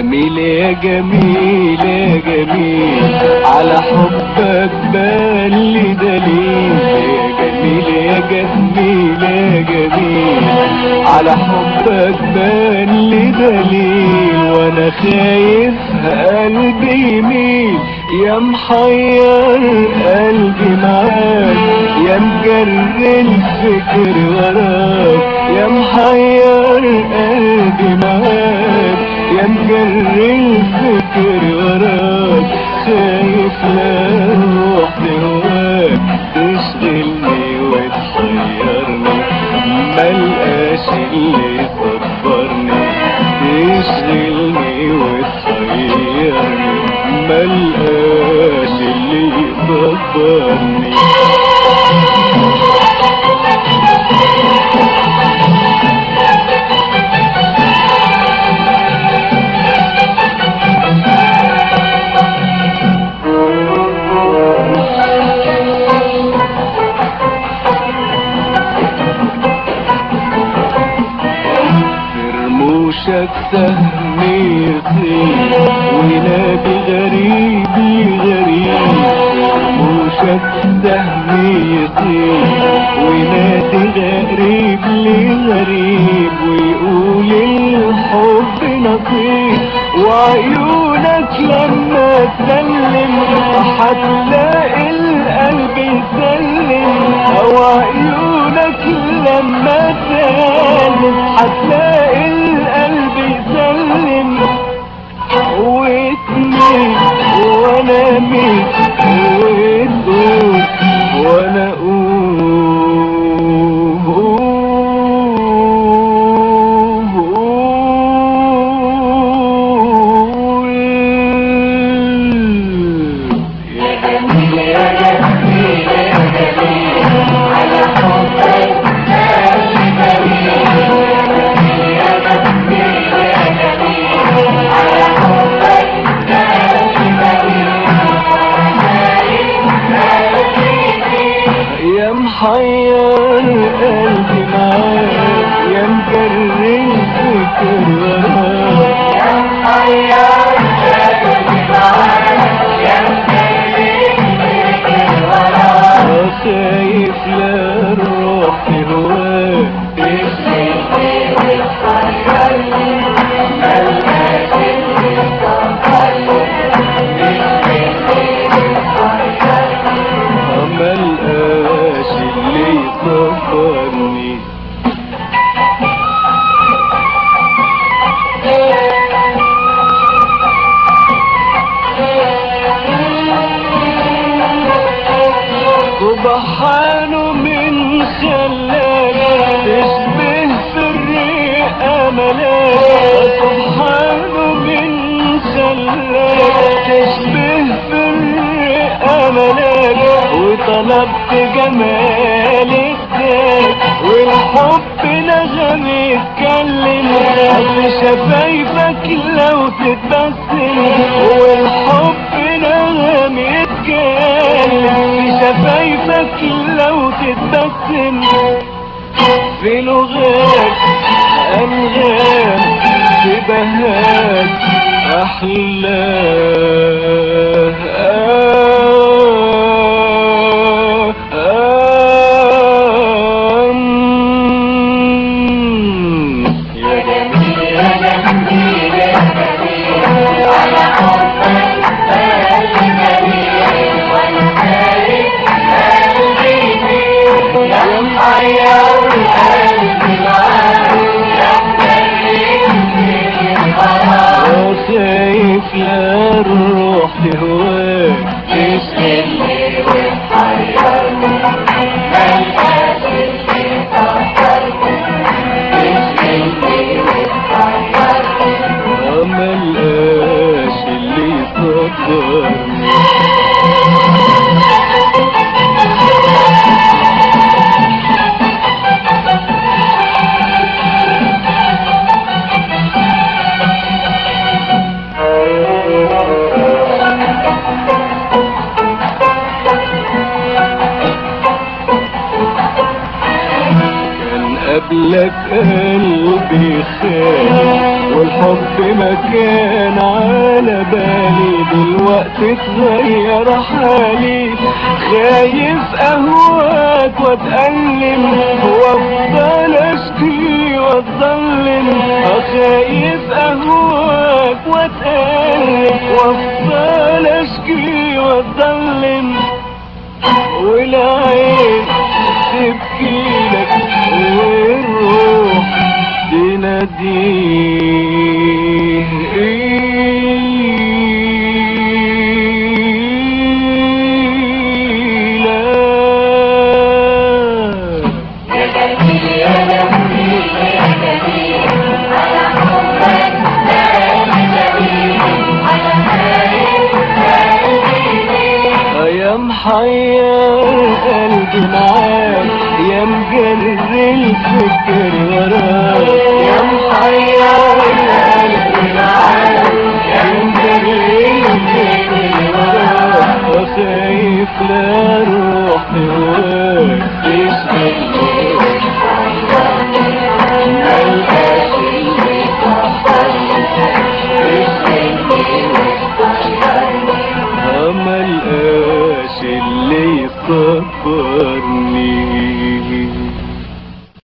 جميل يا جميل يا جميل على حبك بان لي دليل يا جميل يا جميل يا جميل على حبك بان لي دليل وانا خايف قلبي يميل يا محير قلبي معاك يا مجري الفكر وراك يا محير قلبي معاك يا مجري الفكر وراك خايف لا روح هواك تشغلني وتحيرني ملقاش اللي يصبرني تشغلني وتحيرني ملقاش اللي يصبرني رموشك سهم يطير ونادي غريب لغريب رموشك سهم يطير ونادي غريب لغريب ويقول الحب نصيب وعيونك لما تسلم هتلاقي القلب يسلم او عيونك لما تسلم هتلاقي القلب يسلم واتنين وانا مين وتقول وانا اقول يا جميل يا جميل يا جميل على حبك بان دليل يا جميل يا جميل على حبك بان دليل يا محير قلبي معاك يا مجري الفكر وراك يا محير قلبي معاك يا مخليك فكر وراك خايف لا الروح هواك تشغلني وتحيرني ملقاش اللي يصبرني تشغلني وتحيرني ملقاش اللي يصبرني سبحانه من خلاك تشبه في الريق ملاك سبحانه من خلاك تشبه في الريق ملاك وطلبت جمال الذات والحب نغم يتكلم في شفايفك لو تتبسم والحب نغم يتكلم في شفايفك لو تتبسم في لغات أنغام في بهات أحلام يا جميل يا جميل يا جميل على حبك بان دليل وانا خايف قلبي يميل يا محير قلبي معاك يا مخليك فكر وراك خايف لا الروح هواك تشغلني وتحيرني ملقاش اللي يصبرني تشغلني وتحيرني ملقاش اللي يصبرني كان قبلك قلبي خايف والحب الحب ما كان على بالي دلوقتي اتغير حالي خايف اهواك واتألم وافضل اشكي واتظلم خايف اهواك واتألم وافضل اشكي واتظلم والعين تبكي لك والروح تناديه إله يا جميل يا جميل يا جميل على حبك بالي جميل على خايف قلبي يا محير قلبي معاك يا مجري الفكر وراك يا محير